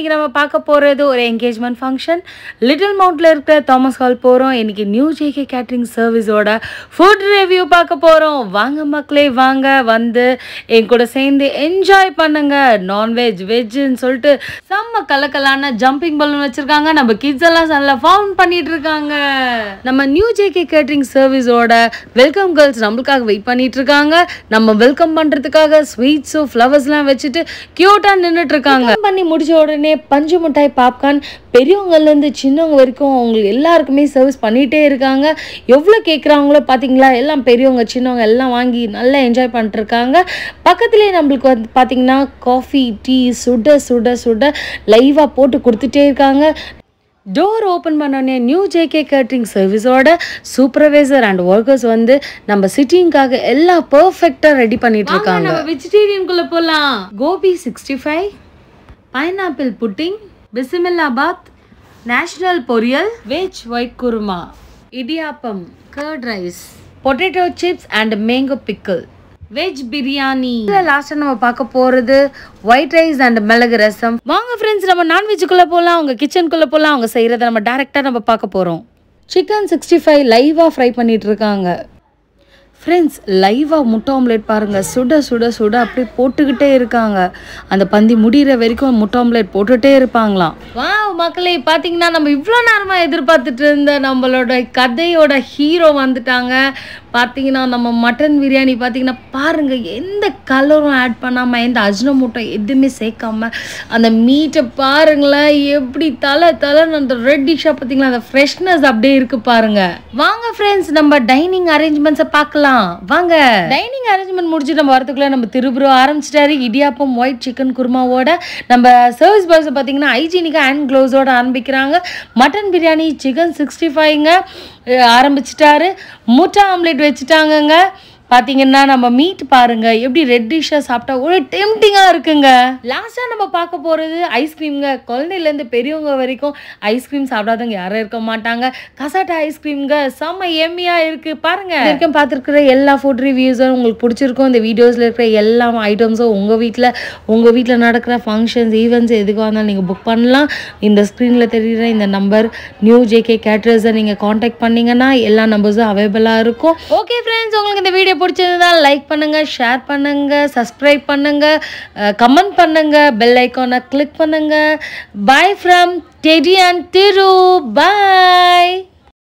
இன்றைக்கி நம்ம பார்க்க போகிறது ஒரு என்கேஜ்மெண்ட் ஃபங்க்ஷன் லிட்டில் மவுண்ட்டில் இருக்கிற தாமஸ் ஹால் போகிறோம் இன்றைக்கி நியூ ஜேகே கேட்ரிங் சர்வீஸோட ஃபுட் ரிவ்யூ பார்க்க போகிறோம் வாங்க மக்களே வாங்க வந்து என் கூட சேர்ந்து என்ஜாய் பண்ணுங்க நான்வெஜ் வெஜ்ஜுன்னு சொல்லிட்டு செம்ம கலக்கலான ஜம்பிங் பலூன் வச்சுருக்காங்க நம்ம கிட்ஸ் எல்லாம் நல்லா ஃபவுன் பண்ணிட்டு இருக்காங்க நம்ம நியூ ஜேகே கேட்ரிங் சர்வீஸோட வெல்கம் கேர்ள்ஸ் நம்மளுக்காக வெயிட் பண்ணிட்டு இருக்காங்க நம்ம வெல்கம் பண்ணுறதுக்காக ஸ்வீட்ஸும் ஃப்ளவர்ஸ்லாம் வச்சுட்டு க்யூட்டாக நின்றுட்டு இருக்காங்க பண்ணி முடிச்ச உடனே பஞ்சு மிட்டாய் பாப்கார்ன் பெரியவங்கலேருந்து சின்னவங்க வரைக்கும் அவங்களுக்கு எல்லாருக்குமே சர்வீஸ் பண்ணிகிட்டே இருக்காங்க எவ்வளோ கேட்குறாங்களோ பார்த்தீங்களா எல்லாம் பெரியவங்க சின்னவங்க எல்லாம் வாங்கி நல்லா என்ஜாய் பண்ணிட்டுருக்காங்க பக்கத்துலேயே நம்மளுக்கு வந்து பார்த்தீங்கன்னா காஃபி டீ சுட சுட சுட லைவாக போட்டு கொடுத்துட்டே இருக்காங்க டோர் ஓப்பன் பண்ணோடனே நியூ ஜேகே கேட்ரிங் சர்வீஸோட சூப்பர்வைசர் அண்ட் ஒர்க்கர்ஸ் வந்து நம்ம சிட்டிங்காக எல்லாம் பர்ஃபெக்டாக ரெடி பண்ணிட்டு இருக்காங்க நம்ம வெஜிடேரியனுக்குள்ள போகலாம் gobi sixty five pineapple pudding பிசிமில்லாபாத் நேஷனல் பொரியல் வெஜ் ஒயிட் குருமா இடியாப்பம் curd rice potato chips and mango pickle veg biryani லாஸ்ட்டாக நம்ம பார்க்க போகிறது ஒயிட் ரைஸ் அண்ட் மிளகு ரசம் வாங்க ஃப்ரெண்ட்ஸ் நம்ம நான்வெஜ்ஜுக்குள்ளே போகலாம் அவங்க கிச்சனுக்குள்ளே போகலாம் அவங்க செய்கிறத நம்ம டேரெக்டாக நம்ம பார்க்க போகிறோம் சிக்கன் சிக்ஸ்டி ஃபைவ் லைவாக ஃப்ரை பண்ணிட்டு இருக்காங்க ஃப்ரெண்ட்ஸ் லைவாக முட்டை ஆம்லேட் பாருங்கள் சுட சுட சுட அப்படியே போட்டுக்கிட்டே இருக்காங்க அந்த பந்தி முடிகிற வரைக்கும் முட்டை ஆம்லேட் போட்டுகிட்டே இருப்பாங்களாம் வா மக்களே பார்த்தீங்கன்னா நம்ம இவ்வளோ நேரமாக எதிர்பார்த்துட்டு இருந்த நம்மளோட கதையோட ஹீரோ வந்துட்டாங்க பார்த்தீங்கன்னா நம்ம மட்டன் பிரியாணி பார்த்தீங்கன்னா பாருங்கள் எந்த கலரும் ஆட் பண்ணாமல் எந்த அஜ்னமோட்டோ எதுவுமே சேர்க்காம அந்த மீட்டை பாருங்களேன் எப்படி தலை தலைன்னு அந்த ரெட் டிஷ்ஷாக பார்த்தீங்களா அந்த ஃப்ரெஷ்னஸ் அப்படியே இருக்கு பாருங்க வாங்க ஃப்ரெண்ட்ஸ் நம்ம டைனிங் அரேஞ்ச்மெண்ட்ஸை பார்க்கலாம் வாங்க டைனிங் அரேஞ்ச்மெண்ட் முடிச்சு நம்ம வரதுக்குள்ள நம்ம திருபுரம் ஆரம்பிச்சிட்டாரு இடியாப்பம் ஒயிட் சிக்கன் குருமாவோட நம்ம சர்வீஸ் பாய்ஸ் பார்த்தீங்கன்னா ஹைஜீனிக்காக ஹேண்ட் க்ளவுஸோட ஆரம்பிக்கிறாங்க மட்டன் பிரியாணி சிக்கன் சிக்ஸ்டி ஃபைவ்ங்க ஆரம்பிச்சிட்டாரு முட்டை ஆம்லேட் வச்சுட்டாங்கங்க பார்த்தீங்கன்னா நம்ம மீட் பாருங்க எப்படி ரெட் டிஷ்ஷாக சாப்பிட்டா ஒரு டெம்டிங்காக இருக்குங்க லாஸ்ட்டாக நம்ம பார்க்க போகிறது ஐஸ்கிரீம்ங்க குழந்தையிலேருந்து பெரியவங்க வரைக்கும் ஐஸ்கிரீம் சாப்பிடாதவங்க யாரும் இருக்க மாட்டாங்க கசாட்டா ஐஸ்கிரீம்ங்க செம்ம எம்மியாக இருக்குது பாருங்க இது வரைக்கும் பார்த்துருக்குற எல்லா ஃபுட் ரிவ்யூஸும் உங்களுக்கு பிடிச்சிருக்கும் இந்த வீடியோஸில் இருக்கிற எல்லா ஐட்டம்ஸும் உங்கள் வீட்டில் உங்கள் வீட்டில் நடக்கிற ஃபங்க்ஷன்ஸ் ஈவெண்ட்ஸ் எதுக்காக இருந்தாலும் நீங்கள் புக் பண்ணலாம் இந்த ஸ்க்ரீனில் தெரியுற இந்த நம்பர் நியூ ஜேகே கேட்ரஸை நீங்கள் காண்டாக்ட் பண்ணீங்கன்னா எல்லா நம்பர்ஸும் அவைலபிளாக இருக்கும் ஓகே ஃப்ரெண்ட்ஸ் உங்களுக்கு இந்த வீடியோ பிடிச்சிருந்தா லைக் பண்ணுங்க ஷேர் பண்ணுங்க சப்ஸ்கிரைப் பண்ணுங்க கமெண்ட் பண்ணுங்க பெல் ஐக்கானை கிளிக் பண்ணுங்க bye from Teddy and Thiru bye